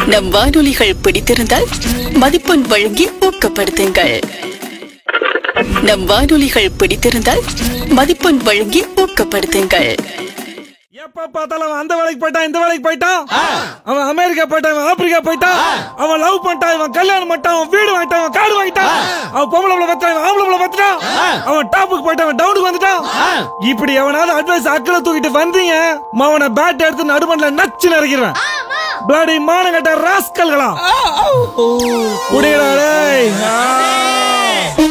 நம் வானொலிகள் பிடித்திருந்தால் மதிப்பெண் வழங்கி ஊக்கப்படுத்துங்கள் நம் வானொலிகள் பிடித்திருந்தால் மதிப்பெண் வழங்கி ஊக்கப்படுத்துங்கள் எப்ப பார்த்தாலும் அவன் அந்த வேலைக்கு போயிட்டான் இந்த வேலைக்கு போயிட்டான் அவன் அமெரிக்கா போயிட்டான் இவன் ஆப்பிரிக்கா போயிட்டான் அவன் லவ் பண்ணிட்டான் இவன் கல்யாணம் பண்ணிட்டான் அவன் வீடு வாங்கிட்டான் அவன் காடு வாங்கிட்டான் அவன் பொம்பளை பிள்ளை பத்தான் இவன் ஆம்பளை பிள்ளை பத்துட்டான் அவன் டாப்புக்கு போயிட்டான் அவன் டவுனுக்கு வந்துட்டான் இப்படி எவனாவது அட்வைஸ் அக்கறை தூக்கிட்டு வந்தீங்க அவனை பேட் எடுத்து நடுமண்ல நச்சு நறுக்கிறேன் பிளாடி மானங்கட்ட ராஸ்கல்களா குடிகளா டேய் ஆ.